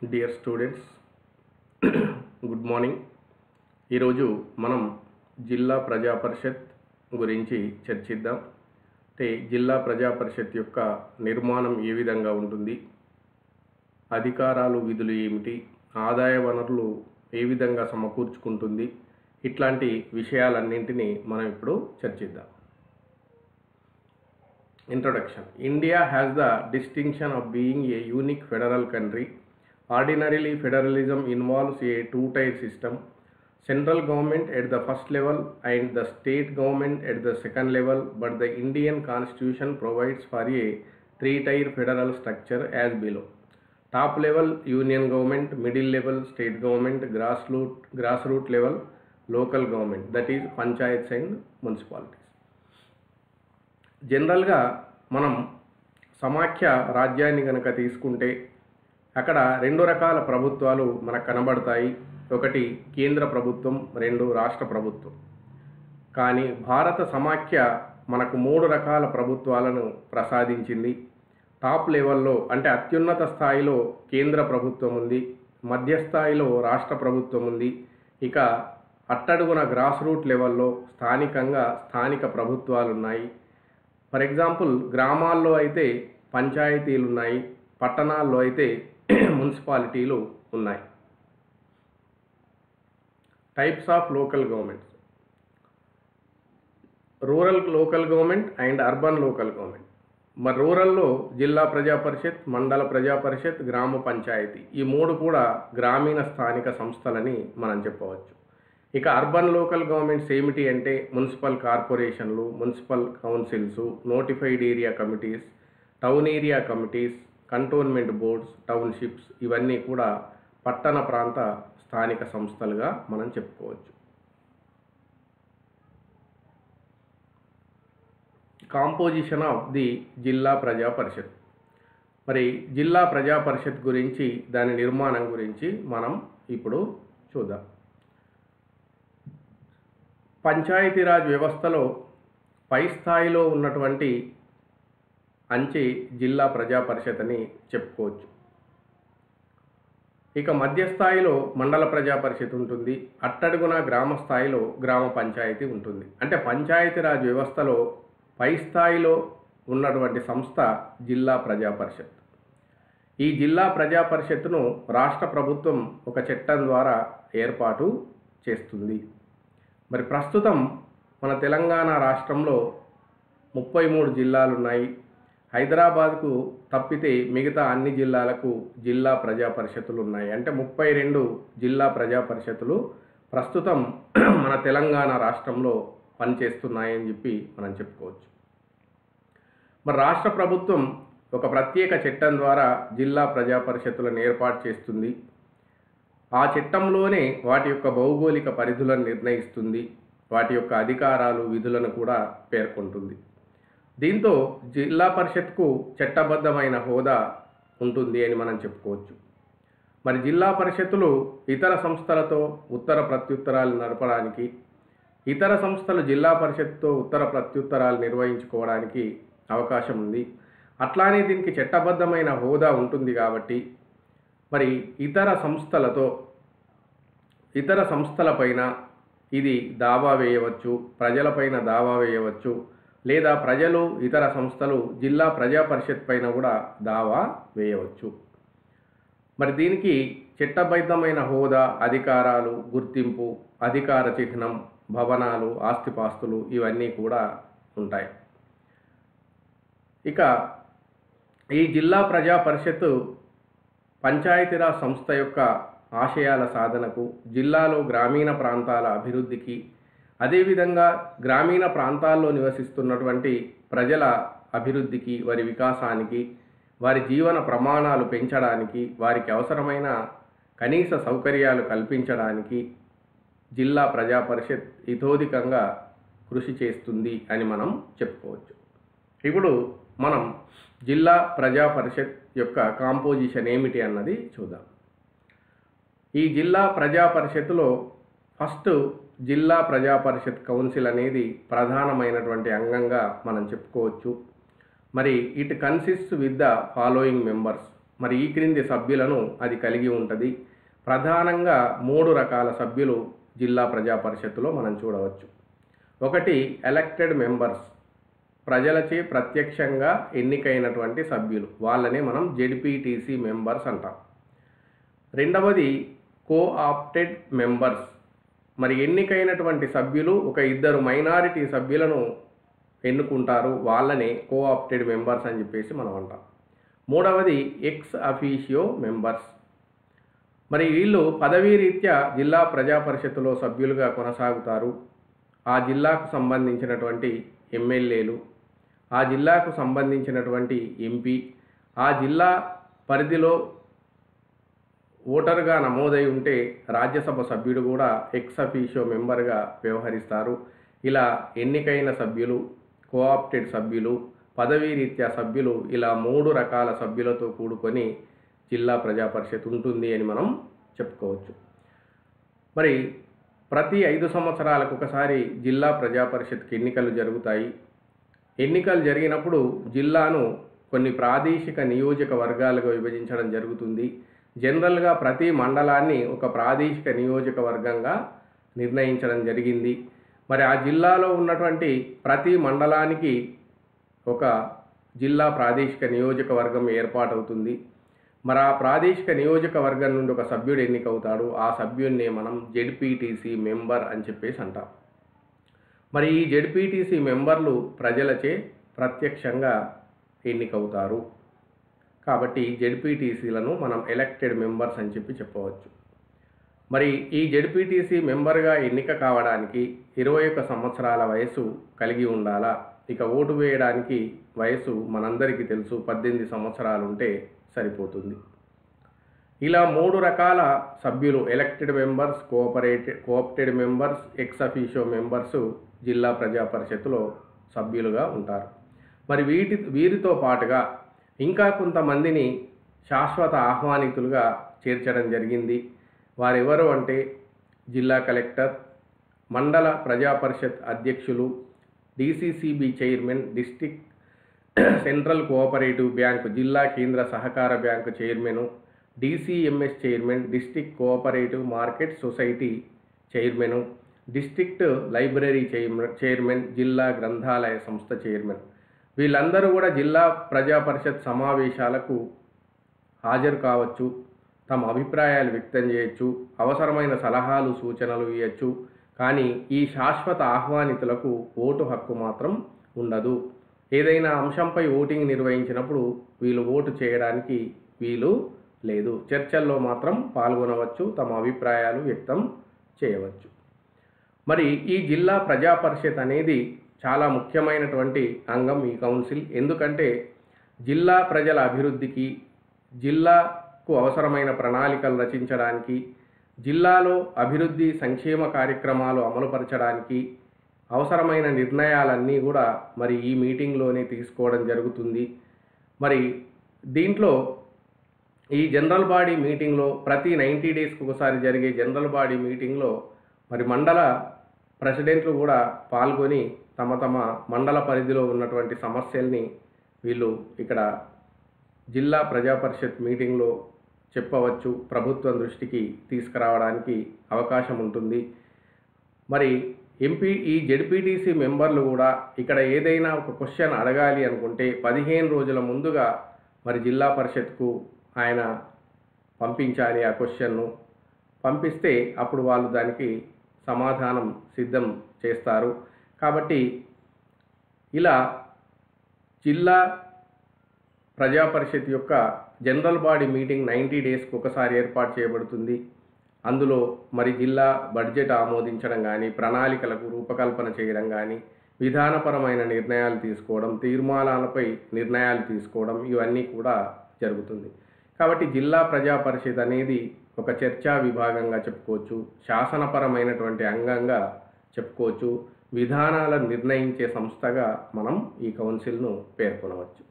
Dear students good morning ఈరోజు మనం జిల్లా ప్రజా పరిషత్ గురించి చర్చిద్దాం అంటే జిల్లా ప్రజా పరిషత్ యొక్క నిర్మాణం ఏ విధంగా ఉంటుంది అధికారాలు విధులు ఏమిటి ఆదాయ వనరులు ఏ విధంగా సమకూర్చుకుంటుంది ఇట్లాంటి విషయాలన్నింటినీ మనం ఇప్పుడు చర్చిద్దాం Introduction India has the distinction of being a unique federal country. Ordinarily, federalism involves a two tier system central government at the first level and the state government at the second level, but the Indian constitution provides for a three tier federal structure as below. Top level union government, middle level state government, grassroot, grassroot level local government, that is panchayats and municipalities. జనరల్గా మనం సమాఖ్య రాజ్యాన్ని కనుక తీసుకుంటే అక్కడ రెండు రకాల ప్రభుత్వాలు మనకు కనబడతాయి ఒకటి కేంద్ర ప్రభుత్వం రెండు రాష్ట్ర ప్రభుత్వం కానీ భారత సమాఖ్య మనకు మూడు రకాల ప్రభుత్వాలను ప్రసాదించింది టాప్ లెవెల్లో అంటే అత్యున్నత స్థాయిలో కేంద్ర ప్రభుత్వం ఉంది మధ్య స్థాయిలో రాష్ట్ర ప్రభుత్వం ఉంది ఇక అట్టడుగున గ్రాస్ రూట్ లెవెల్లో స్థానికంగా స్థానిక ప్రభుత్వాలు ఉన్నాయి ఫర్ ఎగ్జాంపుల్ గ్రామాల్లో అయితే పంచాయతీలు ఉన్నాయి పట్టణాల్లో అయితే మున్సిపాలిటీలు ఉన్నాయి types of local governments rural local government and urban local government మరి రూరల్లో జిల్లా ప్రజా పరిషత్ మండల ప్రజా పరిషత్ గ్రామ పంచాయతీ ఈ మూడు కూడా గ్రామీణ స్థానిక సంస్థలని మనం చెప్పవచ్చు ఇక అర్బన్ లోకల్ గవర్నమెంట్స్ ఏమిటి అంటే మున్సిపల్ కార్పొరేషన్లు municipal councils notified area committees town area committees cantonment boards townships ఇవన్నీ కూడా పట్టణ ప్రాంత స్థానిక సంస్థలుగా మనం చెప్పుకోవచ్చు కాంపోజిషన్ ఆఫ్ ది జిల్లా ప్రజా పరిషత్ మరి జిల్లా ప్రజా పరిషత్ గురించి దాని నిర్మాణం గురించి మనం ఇప్పుడు చూద్దాం పంచాయతీరాజ్ వ్యవస్థలో పై స్థాయిలో ఉన్నటువంటి అంచె జిల్లా ప్రజా పరిషత్ అని చెప్పుకోవచ్చు ఇక మధ్య స్థాయిలో మండల ప్రజా పరిషత్ ఉంటుంది అట్టడుగున గ్రామ స్థాయిలో గ్రామ పంచాయతీ ఉంటుంది అంటే పంచాయతీరాజ్ వ్యవస్థలో పై స్థాయిలో ఉన్నటువంటి సంస్థ జిల్లా ప్రజా పరిషత్ ఈ జిల్లా ప్రజా పరిషత్తును రాష్ట్ర ప్రభుత్వం ఒక చట్టం ద్వారా ఏర్పాటు చేస్తుంది మరి ప్రస్తుతం మన తెలంగాణ రాష్ట్రంలో ముప్పై మూడు జిల్లాలు ఉన్నాయి హైదరాబాద్కు తప్పితే మిగతా అన్ని జిల్లాలకు జిల్లా ప్రజా పరిషత్తులు ఉన్నాయి అంటే ముప్పై రెండు జిల్లా ప్రజా పరిషత్తులు ప్రస్తుతం మన తెలంగాణ రాష్ట్రంలో పనిచేస్తున్నాయని చెప్పి మనం చెప్పుకోవచ్చు మరి రాష్ట్ర ప్రభుత్వం ఒక ప్రత్యేక చట్టం ద్వారా జిల్లా ప్రజా పరిషత్తులను ఏర్పాటు చేస్తుంది ఆ చట్టంలోనే వాటి యొక్క భౌగోళిక పరిధులను నిర్ణయిస్తుంది వాటి యొక్క అధికారాలు విధులను కూడా పేర్కొంటుంది దీంతో జిల్లా పరిషత్కు చట్టబద్ధమైన హోదా ఉంటుంది అని మనం చెప్పుకోవచ్చు మరి జిల్లా పరిషత్తులు ఇతర సంస్థలతో ఉత్తర ప్రత్యుత్తరాలు నడపడానికి ఇతర సంస్థలు జిల్లా పరిషత్తో ఉత్తర ప్రత్యుత్తరాలు నిర్వహించుకోవడానికి అవకాశం ఉంది అట్లానే దీనికి చట్టబద్ధమైన హోదా ఉంటుంది కాబట్టి మరి ఇతర సంస్థలతో ఇతర సంస్థలపైన ఇది దావా వేయవచ్చు ప్రజలపైన దావా వేయవచ్చు లేదా ప్రజలు ఇతర సంస్థలు జిల్లా ప్రజా పరిషత్ పైన కూడా దావా వేయవచ్చు మరి దీనికి చట్టబద్ధమైన హోదా అధికారాలు గుర్తింపు అధికార చిహ్నం భవనాలు ఆస్తిపాస్తులు ఇవన్నీ కూడా ఉంటాయి ఇక ఈ జిల్లా ప్రజా పరిషత్ పంచాయతీరాజ్ సంస్థ యొక్క ఆశయాల సాధనకు జిల్లాలో గ్రామీణ ప్రాంతాల అభివృద్ధికి అదేవిధంగా గ్రామీణ ప్రాంతాల్లో నివసిస్తున్నటువంటి ప్రజల అభివృద్ధికి వారి వికాసానికి వారి జీవన ప్రమాణాలు పెంచడానికి వారికి అవసరమైన కనీస సౌకర్యాలు కల్పించడానికి జిల్లా ప్రజా పరిషత్ ఇతోధికంగా కృషి చేస్తుంది అని మనం చెప్పుకోవచ్చు ఇప్పుడు మనం జిల్లా ప్రజా పరిషత్ యొక్క కాంపోజిషన్ ఏమిటి అన్నది చూద్దాం ఈ జిల్లా ప్రజా పరిషత్తులో ఫస్ట్ జిల్లా ప్రజా పరిషత్ కౌన్సిల్ అనేది ప్రధానమైనటువంటి అంగంగా మనం చెప్పుకోవచ్చు మరి it consist with the following members మరి ఈ క్రింది సభ్యులను అది కలిగి ఉంటుంది ప్రధానంగా మూడు రకాల సభ్యులు జిల్లా ప్రజా పరిషత్తులో మనం చూడవచ్చు ఒకటి ఎలక్టెడ్ మెంబర్స్ ప్రజలచే ప్రత్యక్షంగా ఎన్నికైనటువంటి సభ్యులు వాళ్ళనే మనం జెడ్పీటీసీ మెంబర్స్ అంటాం రెండవది కోఆప్టెడ్ మెంబర్స్ మరి ఎన్నికైనటువంటి సభ్యులు ఒక ఇద్దరు మైనారిటీ సభ్యులను ఎన్నుకుంటారు వాళ్ళని కోఆప్టెడ్ మెంబర్స్ అని చెప్పేసి మనం అంటాం మూడవది ఎక్స్ అఫీషియో మెంబర్స్ మరి వీళ్ళు పదవీ రీత్యా జిల్లా ప్రజా పరిషత్తులో సభ్యులుగా కొనసాగుతారు ఆ జిల్లాకు సంబంధించినటువంటి ఎమ్మెల్యేలు ఆ జిల్లాకు సంబంధించినటువంటి ఎంపీ ఆ జిల్లా పరిధిలో ఓటరుగా నమోదై ఉంటే రాజ్యసభ సభ్యుడు కూడా ఎక్స్ అఫీషియో మెంబర్గా వ్యవహరిస్తారు ఇలా ఎన్నికైన సభ్యులు కోఆప్టెడ్ సభ్యులు పదవీ రీత్యా సభ్యులు ఇలా మూడు రకాల సభ్యులతో కూడుకొని జిల్లా ప్రజా పరిషత్ ఉంటుంది అని మనం చెప్పుకోవచ్చు మరి ప్రతి ఐదు సంవత్సరాలకు ఒకసారి జిల్లా ప్రజా పరిషత్కి ఎన్నికలు జరుగుతాయి ఎన్నికలు జరిగినప్పుడు జిల్లాను కొన్ని ప్రాదేశిక నియోజకవర్గాలుగా విభజించడం జరుగుతుంది జనరల్గా ప్రతి మండలాన్ని ఒక ప్రాదేశిక నియోజకవర్గంగా నిర్ణయించడం జరిగింది మరి ఆ జిల్లాలో ఉన్నటువంటి ప్రతి మండలానికి ఒక జిల్లా ప్రాదేశిక నియోజకవర్గం ఏర్పాటవుతుంది మరి ఆ ప్రాదేశిక నియోజకవర్గం నుండి ఒక సభ్యుడు ఎన్నికవుతాడు ఆ సభ్యుడిని మనం జెడ్పీటీసీ మెంబర్ అని చెప్పేసి అంటాం మరి ఈ జెడ్పీటీసీ మెంబర్లు ప్రజలచే ప్రత్యక్షంగా ఎన్నికవుతారు కాబట్టి జెడ్పీటీసీలను మనం ఎలక్టెడ్ మెంబర్స్ అని చెప్పి చెప్పవచ్చు మరి ఈ జెడ్పీటీసీ మెంబర్గా ఎన్నిక కావడానికి ఇరవై ఒక్క సంవత్సరాల వయసు కలిగి ఉండాలా ఇక ఓటు వేయడానికి వయసు మనందరికీ తెలుసు పద్దెనిమిది సంవత్సరాలు ఉంటే సరిపోతుంది ఇలా మూడు రకాల సభ్యులు elected members cooperated coopted members ex officio members జిల్లా ప్రజా పరిషత్తులో సభ్యులుగా ఉంటారు మరి వీటి వీరితో పాటుగా ఇంకా కొంతమందిని శాశ్వత ఆహ్వానితులుగా చేర్చడం జరిగింది వారెవరు అంటే జిల్లా కలెక్టర్ మండల ప్రజా పరిషత్ అధ్యక్షులు DCCB chairman district central cooperative bank జిల్లా కేంద్ర సహకార bank chairman DCMS chairman district cooperative market society chairman district library chairman chairman జిల్లా గ్రంథాలయ సంస్థ చైర్మన్ వీళ్ళందరూ కూడా జిల్లా ప్రజా పరిషత్ సమావేశాలకు హాజరు కావచ్చు తమ అభిప్రాయాలు వ్యక్తం చేయొచ్చు అవసరమైన సలహాలు సూచనలు ఇవ్వచ్చు కానీ ఈ శాశ్వత ఆహ్వానితులకు ఓటు హక్కు మాత్రం ఉండదు ఏదైనా అంశంపై ఓటింగ్ నిర్వహించినప్పుడు వీళ్ళు ఓటు చేయడానికి వీలు లేదు చర్చల్లో మాత్రం పాల్గొనవచ్చు తమ అభిప్రాయాలు వ్యక్తం చేయవచ్చు మరి ఈ జిల్లా ప్రజా పరిషత్ అనేది చాలా ముఖ్యమైనటువంటి అంగం ఈ కౌన్సిల్ ఎందుకంటే జిల్లా ప్రజల అభివృద్ధికి జిల్లాకు అవసరమైన ప్రణాళికలు రచించడానికి జిల్లాలో అభివృద్ధి సంక్షేమ కార్యక్రమాలు అమలుపరచడానికి అవసరమైన నిర్ణయాలన్నీ కూడా మరి ఈ మీటింగ్లోనే తీసుకోవడం జరుగుతుంది మరి దీంట్లో ఈ జనరల్ బాడీ మీటింగ్లో ప్రతి నైంటీ డేస్కి ఒకసారి జరిగే జనరల్ బాడీ మీటింగ్లో మరి మండల ప్రెసిడెంట్లు కూడా పాల్గొని తమ తమ మండల పరిధిలో ఉన్నటువంటి సమస్యల్ని వీళ్ళు ఇక్కడ జిల్లా ప్రజా పరిషత్ మీటింగ్లో చెప్పవచ్చు ప్రభుత్వం దృష్టికి తీసుకురావడానికి అవకాశం ఉంటుంది మరి ఎంపీ ఈ జెడ్పీటీసీ మెంబర్లు కూడా ఇక్కడ ఏదైనా ఒక క్వశ్చన్ అడగాలి అనుకుంటే పదిహేను రోజుల ముందుగా మరి జిల్లా పరిషత్కు ఆయన పంపించాలి ఆ క్వశ్చన్ను పంపిస్తే అప్పుడు వాళ్ళు దానికి సమాధానం సిద్ధం చేస్తారు కాబట్టి ఇలా జిల్లా ప్రజా పరిషత్ యొక్క జనరల్ బాడీ మీటింగ్ నైంటీ డేస్కి ఒకసారి ఏర్పాటు చేయబడుతుంది అందులో మరి జిల్లా బడ్జెట్ ఆమోదించడం కానీ ప్రణాళికలకు రూపకల్పన చేయడం కానీ విధానపరమైన నిర్ణయాలు తీసుకోవడం తీర్మానాలపై నిర్ణయాలు తీసుకోవడం ఇవన్నీ కూడా జరుగుతుంది కాబట్టి జిల్లా ప్రజా పరిషత్ అనేది ఒక చర్చా విభాగంగా చెప్పుకోవచ్చు శాసనపరమైనటువంటి అంగంగా చెప్పుకోవచ్చు విధానాలను నిర్ణయించే సంస్థగా మనం ఈ కౌన్సిల్ను పేర్కొనవచ్చు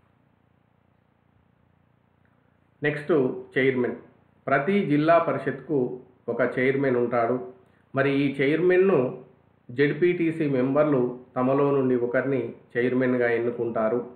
నెక్స్ట్ చైర్మన్ ప్రతి జిల్లా పరిషత్కు ఒక చైర్మన్ ఉంటాడు మరి ఈ చైర్మన్ను జెడ్పీటీసీ మెంబర్లు తమలో నుండి ఒకరిని చైర్మన్గా ఎన్నుకుంటారు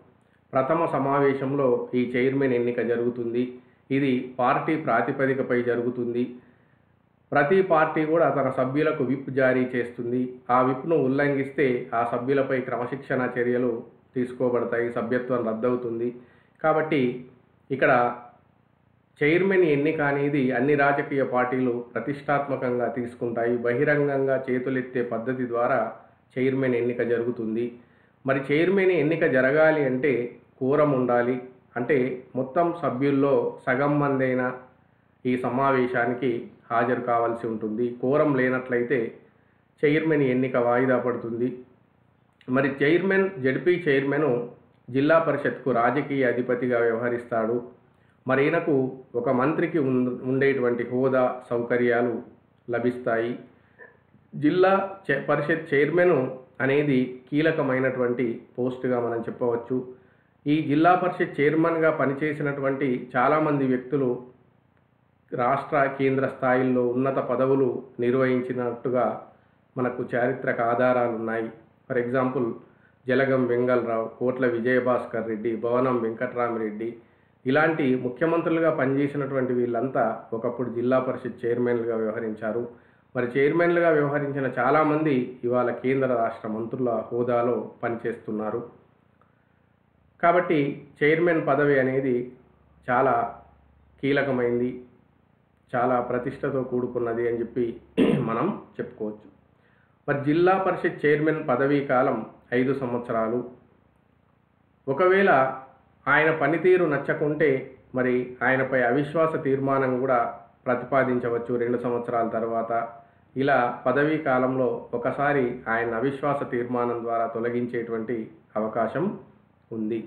ప్రథమ సమావేశంలో ఈ చైర్మన్ ఎన్నిక జరుగుతుంది ఇది పార్టీ ప్రాతిపదికపై జరుగుతుంది ప్రతి పార్టీ కూడా తన సభ్యులకు విప్ జారీ చేస్తుంది ఆ విప్ను ఉల్లంఘిస్తే ఆ సభ్యులపై క్రమశిక్షణ చర్యలు తీసుకోబడతాయి సభ్యత్వం రద్దవుతుంది కాబట్టి ఇక్కడ చైర్మన్ ఎన్నిక అనేది అన్ని రాజకీయ పార్టీలు ప్రతిష్టాత్మకంగా తీసుకుంటాయి బహిరంగంగా చేతులెత్తే పద్ధతి ద్వారా చైర్మన్ ఎన్నిక జరుగుతుంది మరి చైర్మన్ ఎన్నిక జరగాలి అంటే కూరం ఉండాలి అంటే మొత్తం సభ్యుల్లో సగం మందైన ఈ సమావేశానికి హాజరు కావాల్సి ఉంటుంది కోరం లేనట్లయితే చైర్మన్ ఎన్నిక వాయిదా పడుతుంది మరి చైర్మన్ జడ్పీ చైర్మన్ జిల్లా పరిషత్కు రాజకీయ అధిపతిగా వ్యవహరిస్తాడు మరి ఈయనకు ఒక మంత్రికి ఉం- ఉండేటువంటి హోదా సౌకర్యాలు లభిస్తాయి జిల్లా చే- పరిషత్ చైర్మన్ అనేది కీలకమైనటువంటి పోస్టుగా మనం చెప్పవచ్చు ఈ జిల్లా పరిషత్ చైర్మన్గా పనిచేసినటువంటి చాలామంది వ్యక్తులు రాష్ట్ర కేంద్ర స్థాయిల్లో ఉన్నత పదవులు నిర్వహించినట్టుగా మనకు చారిత్రక ఆధారాలు ఉన్నాయి ఫర్ ఎగ్జాంపుల్ జలగం వెంగళరావు కోట్ల విజయభాస్కర్ రెడ్డి భవనం వెంకట్రామరెడ్డి ఇలాంటి ముఖ్యమంత్రులుగా పనిచేసినటువంటి వీళ్ళంతా ఒకప్పుడు జిల్లా పరిషత్ చైర్మన్లుగా వ్యవహరించారు మరి చైర్మన్లుగా వ్యవహరించిన చాలామంది ఇవాళ కేంద్ర రాష్ట్ర మంత్రుల హోదాలో పనిచేస్తున్నారు కాబట్టి చైర్మన్ పదవి అనేది చాలా కీలకమైంది చాలా ప్రతిష్టతో కూడుకున్నది అని చెప్పి మనం చెప్పుకోవచ్చు మరి జిల్లా పరిషత్ చైర్మన్ పదవీ కాలం ఐదు సంవత్సరాలు ఒకవేళ ఆయన పనితీరు నచ్చకుంటే మరి ఆయనపై అవిశ్వాస తీర్మానం కూడా ప్రతిపాదించవచ్చు రెండు సంవత్సరాల తర్వాత ఇలా పదవీ కాలంలో ఒకసారి ఆయన అవిశ్వాస తీర్మానం ద్వారా తొలగించేటువంటి అవకాశం ఉంది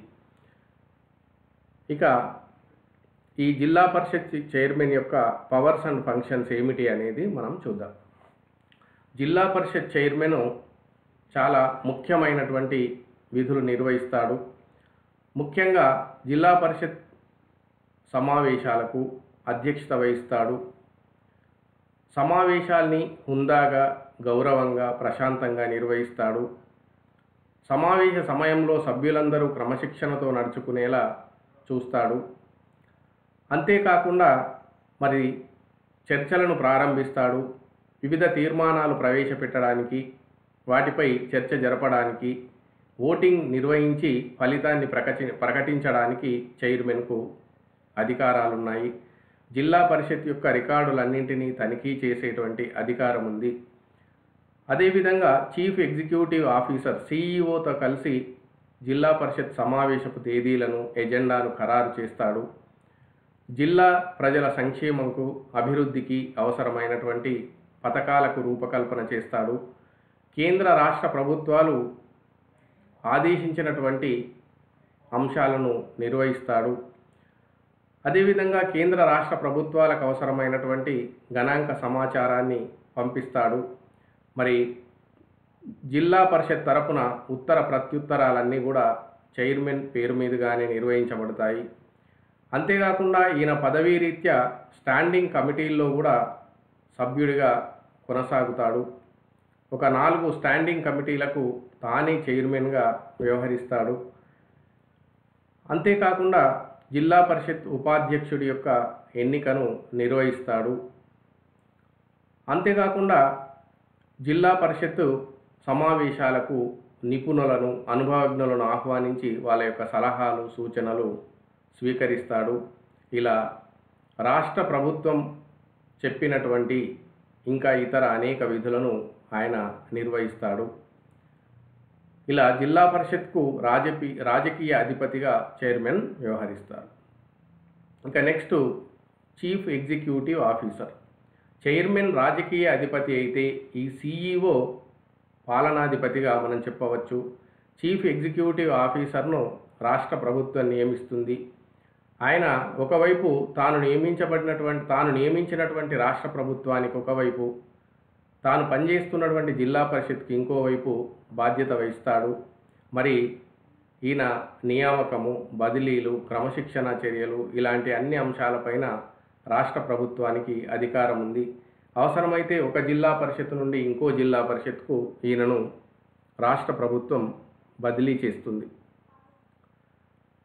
ఇక ఈ జిల్లా పరిషత్ చైర్మన్ యొక్క పవర్స్ అండ్ ఫంక్షన్స్ ఏమిటి అనేది మనం చూద్దాం జిల్లా పరిషత్ చైర్మన్ చాలా ముఖ్యమైనటువంటి విధులు నిర్వహిస్తాడు ముఖ్యంగా జిల్లా పరిషత్ సమావేశాలకు అధ్యక్షత వహిస్తాడు సమావేశాల్ని హుందాగా గౌరవంగా ప్రశాంతంగా నిర్వహిస్తాడు సమావేశ సమయంలో సభ్యులందరూ క్రమశిక్షణతో నడుచుకునేలా చూస్తాడు అంతేకాకుండా మరి చర్చలను ప్రారంభిస్తాడు వివిధ తీర్మానాలు ప్రవేశపెట్టడానికి వాటిపై చర్చ జరపడానికి ఓటింగ్ నిర్వహించి ఫలితాన్ని ప్రకటి ప్రకటించడానికి చైర్మన్కు అధికారాలున్నాయి జిల్లా పరిషత్ యొక్క రికార్డులన్నింటినీ తనిఖీ చేసేటువంటి అధికారం ఉంది అదేవిధంగా చీఫ్ ఎగ్జిక్యూటివ్ ఆఫీసర్ సిఈఓతో కలిసి జిల్లా పరిషత్ సమావేశపు తేదీలను ఎజెండాను ఖరారు చేస్తాడు జిల్లా ప్రజల సంక్షేమంకు అభివృద్ధికి అవసరమైనటువంటి పథకాలకు రూపకల్పన చేస్తాడు కేంద్ర రాష్ట్ర ప్రభుత్వాలు ఆదేశించినటువంటి అంశాలను నిర్వహిస్తాడు అదేవిధంగా కేంద్ర రాష్ట్ర ప్రభుత్వాలకు అవసరమైనటువంటి గణాంక సమాచారాన్ని పంపిస్తాడు మరి జిల్లా పరిషత్ తరపున ఉత్తర ప్రత్యుత్తరాలన్నీ కూడా చైర్మన్ పేరు మీదుగానే నిర్వహించబడతాయి అంతేకాకుండా ఈయన పదవీ రీత్యా స్టాండింగ్ కమిటీల్లో కూడా సభ్యుడిగా కొనసాగుతాడు ఒక నాలుగు స్టాండింగ్ కమిటీలకు తానే చైర్మన్గా వ్యవహరిస్తాడు అంతేకాకుండా జిల్లా పరిషత్ ఉపాధ్యక్షుడి యొక్క ఎన్నికను నిర్వహిస్తాడు అంతేకాకుండా జిల్లా పరిషత్తు సమావేశాలకు నిపుణులను అనుభవజ్ఞులను ఆహ్వానించి వాళ్ళ యొక్క సలహాలు సూచనలు స్వీకరిస్తాడు ఇలా రాష్ట్ర ప్రభుత్వం చెప్పినటువంటి ఇంకా ఇతర అనేక విధులను ఆయన నిర్వహిస్తాడు ఇలా జిల్లా పరిషత్కు రాజపీ రాజకీయ అధిపతిగా చైర్మన్ వ్యవహరిస్తారు ఇంకా next chief executive officer chairman రాజకీయ అధిపతి అయితే ఈ సిఈఓ పాలనాధిపతిగా మనం చెప్పవచ్చు చీఫ్ ఎగ్జిక్యూటివ్ ఆఫీసర్ను రాష్ట్ర ప్రభుత్వం నియమిస్తుంది ఆయన ఒకవైపు తాను నియమించబడినటువంటి తాను నియమించినటువంటి రాష్ట్ర ప్రభుత్వానికి ఒకవైపు తాను పనిచేస్తున్నటువంటి జిల్లా పరిషత్కి ఇంకోవైపు బాధ్యత వహిస్తాడు మరి ఈయన నియామకము బదిలీలు క్రమశిక్షణ చర్యలు ఇలాంటి అన్ని అంశాలపైన రాష్ట్ర ప్రభుత్వానికి అధికారం ఉంది అవసరమైతే ఒక జిల్లా పరిషత్ నుండి ఇంకో జిల్లా పరిషత్కు ఈయనను రాష్ట్ర ప్రభుత్వం బదిలీ చేస్తుంది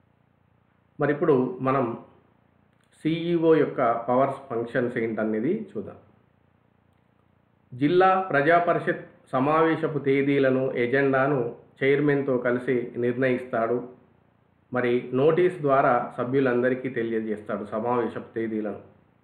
మరి ఇప్పుడు మనం సిఈఓ యొక్క పవర్స్ ఫంక్షన్స్ ఏంటనేది చూద్దాం జిల్లా ప్రజా పరిషత్ సమావేశపు తేదీలను ఎజెండాను చైర్మన్తో కలిసి నిర్ణయిస్తాడు మరి నోటీస్ ద్వారా సభ్యులందరికీ తెలియజేస్తాడు సమావేశపు తేదీలను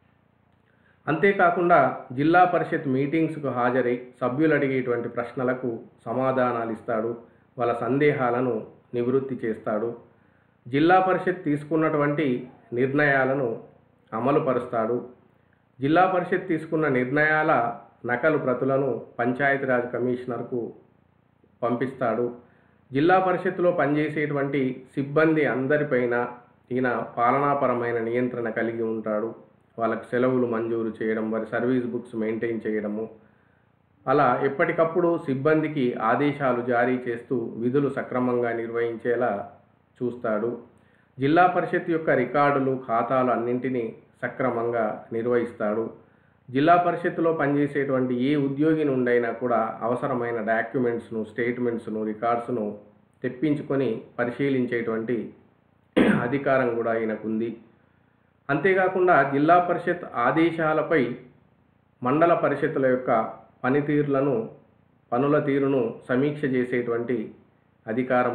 అంతేకాకుండా జిల్లా పరిషత్ మీటింగ్స్కు హాజరై సభ్యులు అడిగేటువంటి ప్రశ్నలకు సమాధానాలు ఇస్తాడు వాళ్ళ సందేహాలను నివృత్తి చేస్తాడు జిల్లా పరిషత్ తీసుకున్నటువంటి నిర్ణయాలను అమలుపరుస్తాడు జిల్లా పరిషత్ తీసుకున్న నిర్ణయాల నకలు ప్రతులను పంచాయతీరాజ్ కమిషనర్కు పంపిస్తాడు జిల్లా పరిషత్తులో పనిచేసేటువంటి సిబ్బంది అందరిపైన ఈయన పాలనాపరమైన నియంత్రణ కలిగి ఉంటాడు వాళ్ళకి సెలవులు మంజూరు చేయడం వారి సర్వీస్ బుక్స్ మెయింటైన్ చేయడము అలా ఎప్పటికప్పుడు సిబ్బందికి ఆదేశాలు జారీ చేస్తూ విధులు సక్రమంగా నిర్వహించేలా చూస్తాడు జిల్లా పరిషత్ యొక్క రికార్డులు ఖాతాలు అన్నింటినీ సక్రమంగా నిర్వహిస్తాడు జిల్లా పరిషత్తులో పనిచేసేటువంటి ఏ ఉద్యోగి నుండైనా కూడా అవసరమైన డాక్యుమెంట్స్ను స్టేట్మెంట్స్ను రికార్డ్స్ను తెప్పించుకొని పరిశీలించేటువంటి అధికారం కూడా ఈయనకుంది అంతేకాకుండా జిల్లా పరిషత్ ఆదేశాలపై మండల పరిషత్తుల యొక్క పనితీరులను పనుల తీరును సమీక్ష చేసేటువంటి అధికారం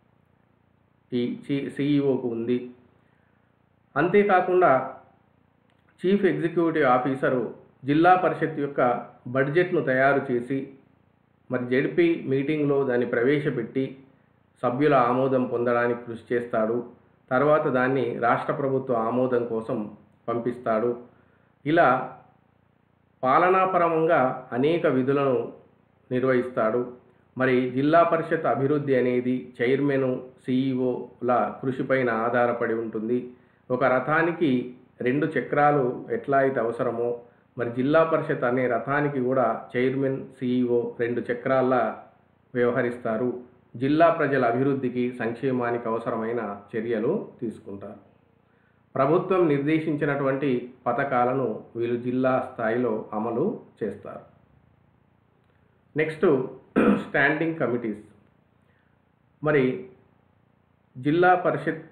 ఈ సిఈఓకు ఉంది అంతేకాకుండా చీఫ్ ఎగ్జిక్యూటివ్ ఆఫీసరు జిల్లా పరిషత్ యొక్క బడ్జెట్ను తయారు చేసి మరి జడ్పీ మీటింగ్లో దాన్ని ప్రవేశపెట్టి సభ్యుల ఆమోదం పొందడానికి కృషి చేస్తాడు తర్వాత దాన్ని రాష్ట్ర ప్రభుత్వ ఆమోదం కోసం పంపిస్తాడు ఇలా పాలనాపరంగా అనేక విధులను నిర్వహిస్తాడు మరి జిల్లా పరిషత్ అభివృద్ధి అనేది చైర్మన్ సిఈఓల కృషిపైన ఆధారపడి ఉంటుంది ఒక రథానికి రెండు చక్రాలు ఎట్లా అయితే అవసరమో మరి జిల్లా పరిషత్ అనే రథానికి కూడా చైర్మన్ సిఈఓ రెండు చక్రాల వ్యవహరిస్తారు జిల్లా ప్రజల అభివృద్ధికి సంక్షేమానికి అవసరమైన చర్యలు తీసుకుంటారు ప్రభుత్వం నిర్దేశించినటువంటి పథకాలను వీళ్ళు జిల్లా స్థాయిలో అమలు చేస్తారు నెక్స్ట్ స్టాండింగ్ కమిటీస్ మరి జిల్లా పరిషత్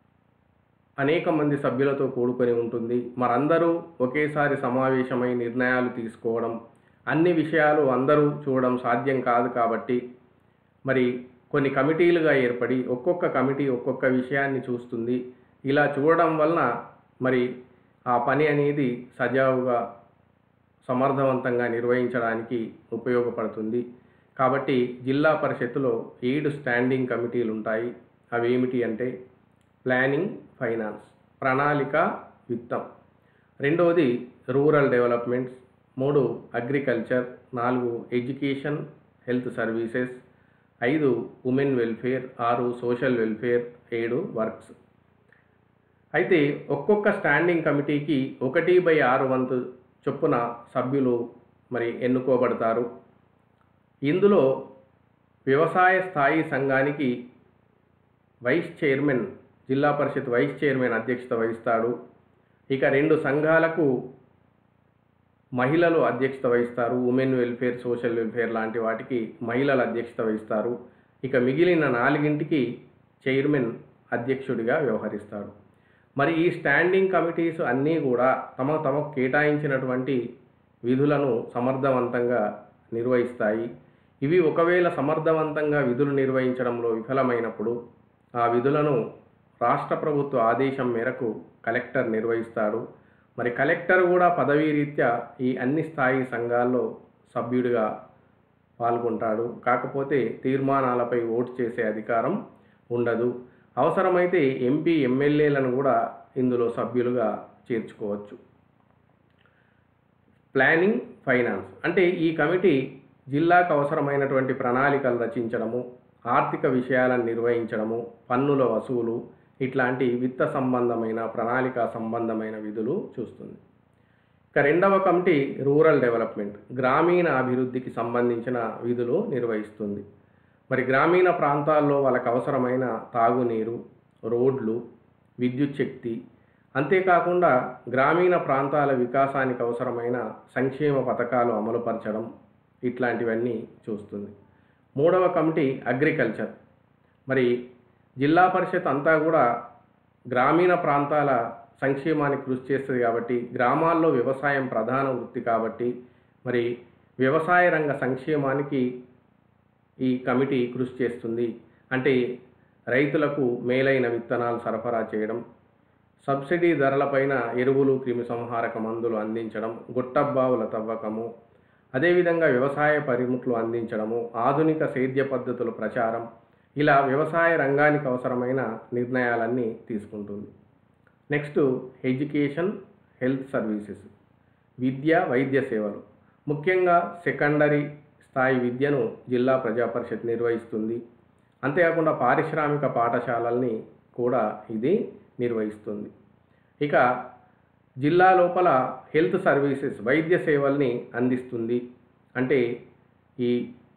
అనేక మంది సభ్యులతో కూడుకొని ఉంటుంది మరందరూ ఒకేసారి సమావేశమై నిర్ణయాలు తీసుకోవడం అన్ని విషయాలు అందరూ చూడడం సాధ్యం కాదు కాబట్టి మరి కొన్ని కమిటీలుగా ఏర్పడి ఒక్కొక్క కమిటీ ఒక్కొక్క విషయాన్ని చూస్తుంది ఇలా చూడడం వలన మరి ఆ పని అనేది సజావుగా సమర్థవంతంగా నిర్వహించడానికి ఉపయోగపడుతుంది కాబట్టి జిల్లా పరిషత్తులో ఏడు స్టాండింగ్ కమిటీలు ఉంటాయి అవి ఏమిటి అంటే ప్లానింగ్ ఫైనాన్స్ ప్రణాళిక విత్తం రెండవది రూరల్ డెవలప్మెంట్స్ మూడు అగ్రికల్చర్ నాలుగు ఎడ్యుకేషన్ హెల్త్ సర్వీసెస్ ఐదు ఉమెన్ వెల్ఫేర్ ఆరు సోషల్ వెల్ఫేర్ ఏడు వర్క్స్ అయితే ఒక్కొక్క స్టాండింగ్ కమిటీకి ఒకటి బై ఆరు వంతు చొప్పున సభ్యులు మరి ఎన్నుకోబడతారు ఇందులో వ్యవసాయ స్థాయి సంఘానికి వైస్ చైర్మన్ జిల్లా పరిషత్ వైస్ చైర్మన్ అధ్యక్షత వహిస్తాడు ఇక రెండు సంఘాలకు మహిళలు అధ్యక్షత వహిస్తారు ఉమెన్ వెల్ఫేర్ సోషల్ వెల్ఫేర్ లాంటి వాటికి మహిళలు అధ్యక్షత వహిస్తారు ఇక మిగిలిన నాలుగింటికి చైర్మన్ అధ్యక్షుడిగా వ్యవహరిస్తాడు మరి ఈ స్టాండింగ్ కమిటీస్ అన్నీ కూడా తమ తమకు కేటాయించినటువంటి విధులను సమర్థవంతంగా నిర్వహిస్తాయి ఇవి ఒకవేళ సమర్థవంతంగా విధులు నిర్వహించడంలో విఫలమైనప్పుడు ఆ విధులను రాష్ట్ర ప్రభుత్వ ఆదేశం మేరకు కలెక్టర్ నిర్వహిస్తాడు మరి కలెక్టర్ కూడా పదవీ రీత్యా ఈ అన్ని స్థాయి సంఘాల్లో సభ్యుడిగా పాల్గొంటాడు కాకపోతే తీర్మానాలపై ఓటు చేసే అధికారం ఉండదు అవసరమైతే ఎంపీ ఎమ్మెల్యేలను కూడా ఇందులో సభ్యులుగా చేర్చుకోవచ్చు ప్లానింగ్ ఫైనాన్స్ అంటే ఈ కమిటీ జిల్లాకు అవసరమైనటువంటి ప్రణాళికలు రచించడము ఆర్థిక విషయాలను నిర్వహించడము పన్నుల వసూలు ఇట్లాంటి విత్త సంబంధమైన ప్రణాళిక సంబంధమైన విధులు చూస్తుంది ఇక రెండవ కమిటీ రూరల్ డెవలప్మెంట్ గ్రామీణ అభివృద్ధికి సంబంధించిన విధులు నిర్వహిస్తుంది మరి గ్రామీణ ప్రాంతాల్లో వాళ్ళకి అవసరమైన తాగునీరు రోడ్లు విద్యుత్ శక్తి అంతేకాకుండా గ్రామీణ ప్రాంతాల వికాసానికి అవసరమైన సంక్షేమ పథకాలు అమలుపరచడం ఇట్లాంటివన్నీ చూస్తుంది మూడవ కమిటీ అగ్రికల్చర్ మరి జిల్లా పరిషత్ అంతా కూడా గ్రామీణ ప్రాంతాల సంక్షేమానికి కృషి చేస్తుంది కాబట్టి గ్రామాల్లో వ్యవసాయం ప్రధాన వృత్తి కాబట్టి మరి వ్యవసాయ రంగ సంక్షేమానికి ఈ కమిటీ కృషి చేస్తుంది అంటే రైతులకు మేలైన విత్తనాలు సరఫరా చేయడం సబ్సిడీ ధరలపైన ఎరువులు క్రిమిసంహారక మందులు అందించడం గుట్టబ్బావుల తవ్వకము అదేవిధంగా వ్యవసాయ పరిమితులు అందించడము ఆధునిక సేద్య పద్ధతుల ప్రచారం ఇలా వ్యవసాయ రంగానికి అవసరమైన నిర్ణయాలన్నీ తీసుకుంటుంది నెక్స్ట్ ఎడ్యుకేషన్ హెల్త్ సర్వీసెస్ విద్య వైద్య సేవలు ముఖ్యంగా సెకండరీ స్థాయి విద్యను జిల్లా ప్రజా పరిషత్ నిర్వహిస్తుంది అంతేకాకుండా పారిశ్రామిక పాఠశాలల్ని కూడా ఇది నిర్వహిస్తుంది ఇక జిల్లా లోపల హెల్త్ సర్వీసెస్ వైద్య సేవల్ని అందిస్తుంది అంటే ఈ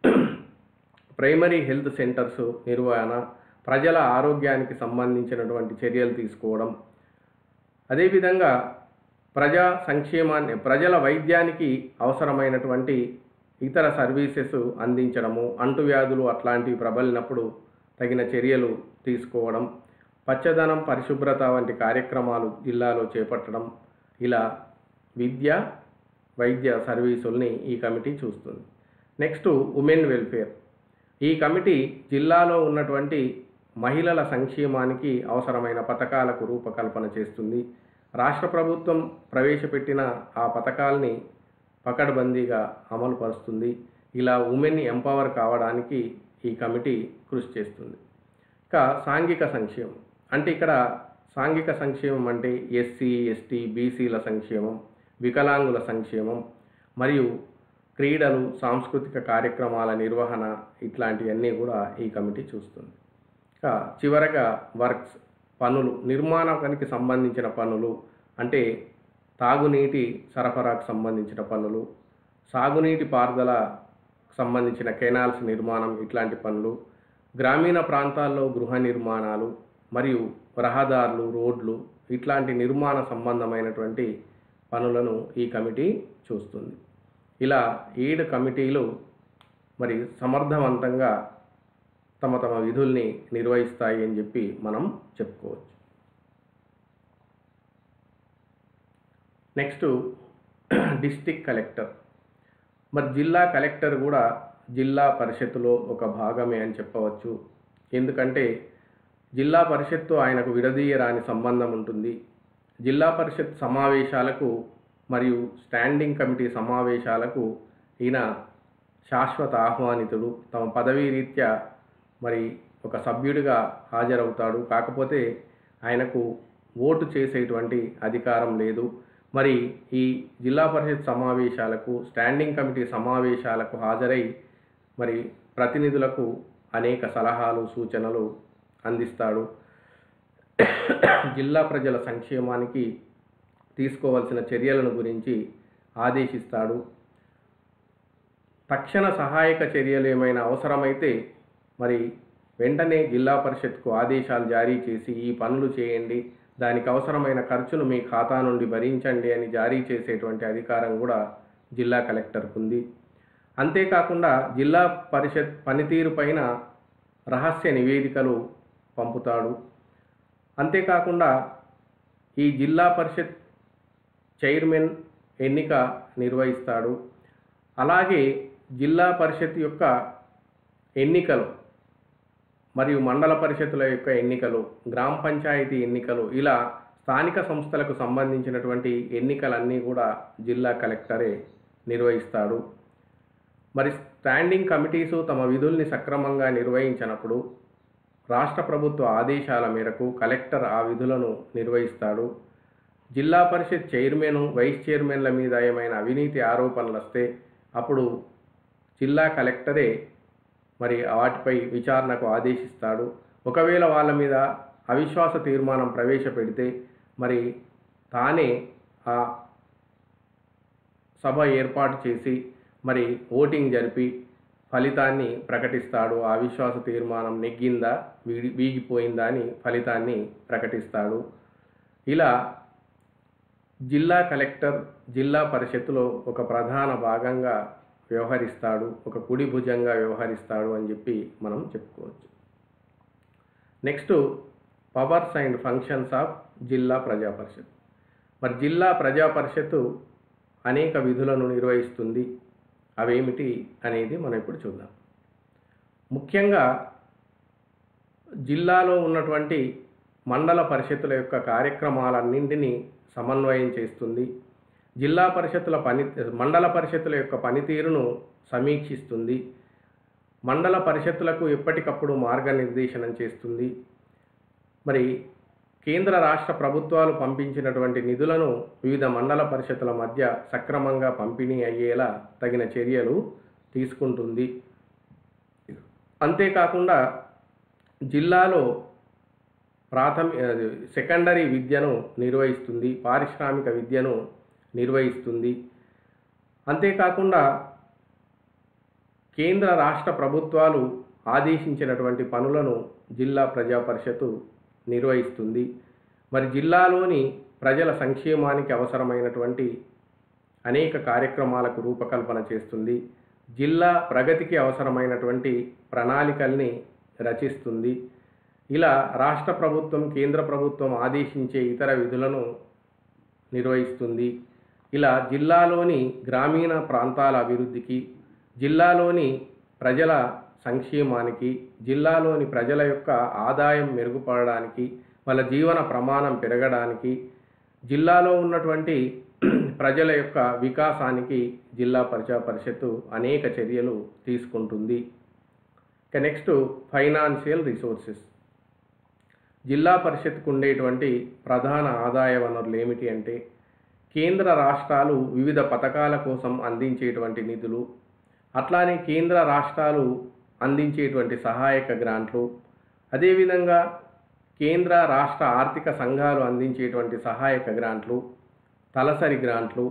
ప్రైమరీ హెల్త్ సెంటర్స్ నిర్వహణ ప్రజల ఆరోగ్యానికి సంబంధించినటువంటి చర్యలు తీసుకోవడం అదేవిధంగా ప్రజా సంక్షేమాన్ని ప్రజల వైద్యానికి అవసరమైనటువంటి ఇతర సర్వీసెస్ అందించడము అంటువ్యాధులు అట్లాంటివి ప్రబలినప్పుడు తగిన చర్యలు తీసుకోవడం పచ్చదనం పరిశుభ్రత వంటి కార్యక్రమాలు జిల్లాలో చేపట్టడం ఇలా విద్య వైద్య సర్వీసుల్ని ఈ కమిటీ చూస్తుంది నెక్స్ట్ ఉమెన్ వెల్ఫేర్ ఈ కమిటీ జిల్లాలో ఉన్నటువంటి మహిళల సంక్షేమానికి అవసరమైన పథకాలకు రూపకల్పన చేస్తుంది రాష్ట్ర ప్రభుత్వం ప్రవేశపెట్టిన ఆ పథకాల్ని పకడ్బందీగా అమలు పరుస్తుంది ఇలా ఉమెన్ ఎంపవర్ కావడానికి ఈ కమిటీ కృషి చేస్తుంది ఇక సాంఘిక సంక్షేమం అంటే ఇక్కడ సాంఘిక సంక్షేమం అంటే ఎస్సీ ఎస్టీ బీసీల సంక్షేమం వికలాంగుల సంక్షేమం మరియు క్రీడలు సాంస్కృతిక కార్యక్రమాల నిర్వహణ ఇట్లాంటివన్నీ కూడా ఈ కమిటీ చూస్తుంది ఇక చివరగా వర్క్స్ పనులు నిర్మాణ పనికి సంబంధించిన పనులు అంటే తాగునీటి సరఫరాకు సంబంధించిన పనులు సాగునీటి పారుదల సంబంధించిన కెనాల్స్ నిర్మాణం ఇట్లాంటి పనులు గ్రామీణ ప్రాంతాల్లో గృహ నిర్మాణాలు మరియు రహదారులు రోడ్లు ఇట్లాంటి నిర్మాణ సంబంధమైనటువంటి పనులను ఈ కమిటీ చూస్తుంది ఇలా ఏడు కమిటీలు మరి సమర్థవంతంగా తమ తమ విధుల్ని నిర్వహిస్తాయి అని చెప్పి మనం చెప్పుకోవచ్చు నెక్స్ట్ డిస్టిక్ కలెక్టర్ మరి జిల్లా కలెక్టర్ కూడా జిల్లా పరిషత్తులో ఒక భాగమే అని చెప్పవచ్చు ఎందుకంటే జిల్లా పరిషత్తు ఆయనకు విడదీయరాని సంబంధం ఉంటుంది జిల్లా పరిషత్ సమావేశాలకు మరియు స్టాండింగ్ కమిటీ సమావేశాలకు ఈయన శాశ్వత ఆహ్వానితుడు తమ పదవీ రీత్యా మరి ఒక సభ్యుడిగా హాజరవుతాడు కాకపోతే ఆయనకు ఓటు చేసేటువంటి అధికారం లేదు మరి ఈ జిల్లా పరిషత్ సమావేశాలకు స్టాండింగ్ కమిటీ సమావేశాలకు హాజరై మరి ప్రతినిధులకు అనేక సలహాలు సూచనలు అందిస్తాడు జిల్లా ప్రజల సంక్షేమానికి తీసుకోవాల్సిన చర్యలను గురించి ఆదేశిస్తాడు తక్షణ సహాయక చర్యలు ఏమైనా అవసరమైతే మరి వెంటనే జిల్లా పరిషత్కు ఆదేశాలు జారీ చేసి ఈ పనులు చేయండి దానికి అవసరమైన ఖర్చును మీ ఖాతా నుండి భరించండి అని జారీ చేసేటువంటి అధికారం కూడా జిల్లా కలెక్టర్కు ఉంది అంతేకాకుండా జిల్లా పరిషత్ పనితీరు పైన రహస్య నివేదికలు పంపుతాడు అంతేకాకుండా ఈ జిల్లా పరిషత్ చైర్మన్ ఎన్నిక నిర్వహిస్తాడు అలాగే జిల్లా పరిషత్ యొక్క ఎన్నికలు మరియు మండల పరిషత్తుల యొక్క ఎన్నికలు గ్రామ పంచాయతీ ఎన్నికలు ఇలా స్థానిక సంస్థలకు సంబంధించినటువంటి ఎన్నికలన్నీ కూడా జిల్లా కలెక్టరే నిర్వహిస్తాడు మరి స్టాండింగ్ కమిటీసు తమ విధుల్ని సక్రమంగా నిర్వహించినప్పుడు రాష్ట్ర ప్రభుత్వ ఆదేశాల మేరకు కలెక్టర్ ఆ విధులను నిర్వహిస్తాడు జిల్లా పరిషత్ చైర్మన్ వైస్ చైర్మన్ల మీద ఏమైనా అవినీతి ఆరోపణలు వస్తే అప్పుడు జిల్లా కలెక్టరే మరి వాటిపై విచారణకు ఆదేశిస్తాడు ఒకవేళ వాళ్ళ మీద అవిశ్వాస తీర్మానం ప్రవేశపెడితే మరి తానే ఆ సభ ఏర్పాటు చేసి మరి ఓటింగ్ జరిపి ఫలితాన్ని ప్రకటిస్తాడు ఆ అవిశ్వాస తీర్మానం నెగ్గిందా వీడి వీగిపోయిందా అని ఫలితాన్ని ప్రకటిస్తాడు ఇలా జిల్లా కలెక్టర్ జిల్లా పరిషత్తులో ఒక ప్రధాన భాగంగా వ్యవహరిస్తాడు ఒక కుడి భుజంగా వ్యవహరిస్తాడు అని చెప్పి మనం చెప్పుకోవచ్చు next powers and functions of జిల్లా ప్రజా పరిషత్ మరి జిల్లా ప్రజా పరిషత్తు అనేక విధులను నిర్వహిస్తుంది అవేమిటి అనేది మనం ఇప్పుడు చూద్దాం ముఖ్యంగా జిల్లాలో ఉన్నటువంటి మండల పరిషత్తుల యొక్క కార్యక్రమాలన్నింటినీ సమన్వయం చేస్తుంది జిల్లా పరిషత్తుల పని మండల పరిషత్తుల యొక్క పనితీరును సమీక్షిస్తుంది మండల పరిషత్తులకు ఎప్పటికప్పుడు మార్గనిర్దేశనం చేస్తుంది మరి కేంద్ర రాష్ట్ర ప్రభుత్వాలు పంపించినటువంటి నిధులను వివిధ మండల పరిషత్తుల మధ్య సక్రమంగా పంపిణీ అయ్యేలా తగిన చర్యలు తీసుకుంటుంది అంతేకాకుండా జిల్లాలో ప్రాథమిక సెకండరీ విద్యను నిర్వహిస్తుంది పారిశ్రామిక విద్యను నిర్వహిస్తుంది అంతేకాకుండా కేంద్ర రాష్ట్ర ప్రభుత్వాలు ఆదేశించినటువంటి పనులను జిల్లా ప్రజా పరిషత్తు నిర్వహిస్తుంది మరి జిల్లాలోని ప్రజల సంక్షేమానికి అవసరమైనటువంటి అనేక కార్యక్రమాలకు రూపకల్పన చేస్తుంది జిల్లా ప్రగతికి అవసరమైనటువంటి ప్రణాళికల్ని రచిస్తుంది ఇలా రాష్ట్ర ప్రభుత్వం కేంద్ర ప్రభుత్వం ఆదేశించే ఇతర విధులను నిర్వహిస్తుంది ఇలా జిల్లాలోని గ్రామీణ ప్రాంతాల అభివృద్ధికి జిల్లాలోని ప్రజల సంక్షేమానికి జిల్లాలోని ప్రజల యొక్క ఆదాయం మెరుగుపడడానికి వాళ్ళ జీవన ప్రమాణం పెరగడానికి జిల్లాలో ఉన్నటువంటి ప్రజల యొక్క వికాసానికి జిల్లా పరిచయ పరిషత్తు అనేక చర్యలు తీసుకుంటుంది ఇక నెక్స్ట్ ఫైనాన్షియల్ రిసోర్సెస్ జిల్లా పరిషత్కు ఉండేటువంటి ప్రధాన ఆదాయ వనరులు ఏమిటి అంటే కేంద్ర రాష్ట్రాలు వివిధ పథకాల కోసం అందించేటువంటి నిధులు అట్లానే కేంద్ర రాష్ట్రాలు అందించేటువంటి సహాయక గ్రాంట్లు అదేవిధంగా కేంద్ర రాష్ట్ర ఆర్థిక సంఘాలు అందించేటువంటి సహాయక గ్రాంట్లు తలసరి గ్రాంట్లు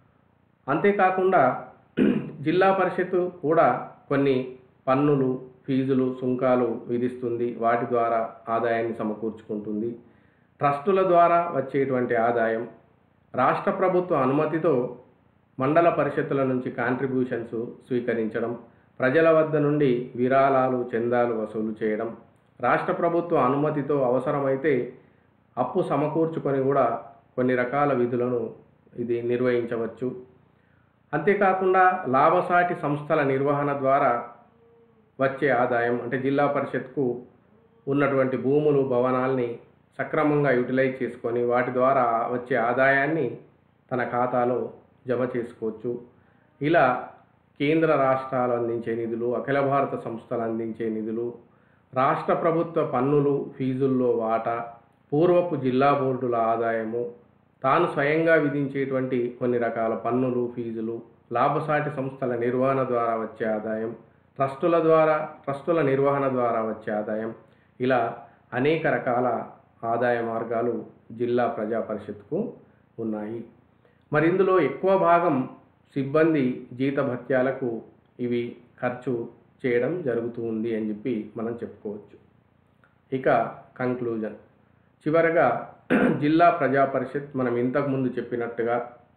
అంతేకాకుండా జిల్లా పరిషత్తు కూడా కొన్ని పన్నులు ఫీజులు సుంకాలు విధిస్తుంది వాటి ద్వారా ఆదాయాన్ని సమకూర్చుకుంటుంది ట్రస్టుల ద్వారా వచ్చేటువంటి ఆదాయం రాష్ట్ర ప్రభుత్వ అనుమతితో మండల పరిషత్తుల నుంచి కాంట్రిబ్యూషన్స్ స్వీకరించడం ప్రజల వద్ద నుండి విరాళాలు చందాలు వసూలు చేయడం రాష్ట్ర ప్రభుత్వ అనుమతితో అవసరమైతే అప్పు సమకూర్చుకొని కూడా కొన్ని రకాల విధులను ఇది నిర్వహించవచ్చు అంతేకాకుండా లాభసాటి సంస్థల నిర్వహణ ద్వారా వచ్చే ఆదాయం అంటే జిల్లా పరిషత్కు ఉన్నటువంటి భూములు భవనాల్ని సక్రమంగా యూటిలైజ్ చేసుకొని వాటి ద్వారా వచ్చే ఆదాయాన్ని తన ఖాతాలో జమ చేసుకోవచ్చు ఇలా కేంద్ర రాష్ట్రాలు అందించే నిధులు అఖిల భారత సంస్థలు అందించే నిధులు రాష్ట్ర ప్రభుత్వ పన్నులు ఫీజుల్లో వాటా పూర్వపు జిల్లా బోర్డుల ఆదాయము తాను స్వయంగా విధించేటువంటి కొన్ని రకాల పన్నులు ఫీజులు లాభసాటి సంస్థల నిర్వహణ ద్వారా వచ్చే ఆదాయం ట్రస్టుల ద్వారా ట్రస్టుల నిర్వహణ ద్వారా వచ్చే ఆదాయం ఇలా అనేక రకాల ఆదాయ మార్గాలు జిల్లా ప్రజా పరిషత్కు ఉన్నాయి మరి ఇందులో ఎక్కువ భాగం సిబ్బంది జీతభత్యాలకు ఇవి ఖర్చు చేయడం జరుగుతూ ఉంది అని చెప్పి మనం చెప్పుకోవచ్చు ఇక కంక్లూజన్ చివరగా జిల్లా ప్రజా పరిషత్ మనం ఇంతకుముందు చెప్పినట్టుగా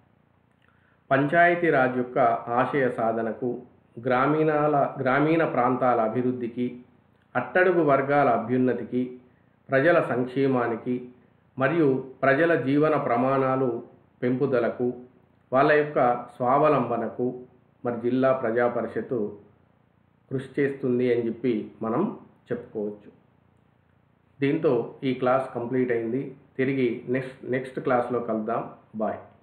పంచాయతీరాజ్ యొక్క ఆశయ సాధనకు గ్రామీణాల గ్రామీణ ప్రాంతాల అభివృద్ధికి అట్టడుగు వర్గాల అభ్యున్నతికి ప్రజల సంక్షేమానికి మరియు ప్రజల జీవన ప్రమాణాలు పెంపుదలకు వాళ్ళ యొక్క స్వావలంబనకు మరి జిల్లా ప్రజా పరిషత్తు కృషి చేస్తుంది అని చెప్పి మనం చెప్పుకోవచ్చు దీంతో ఈ క్లాస్ కంప్లీట్ అయింది తిరిగి నెక్స్ట్ నెక్స్ట్ క్లాస్లో కలుద్దాం బాయ్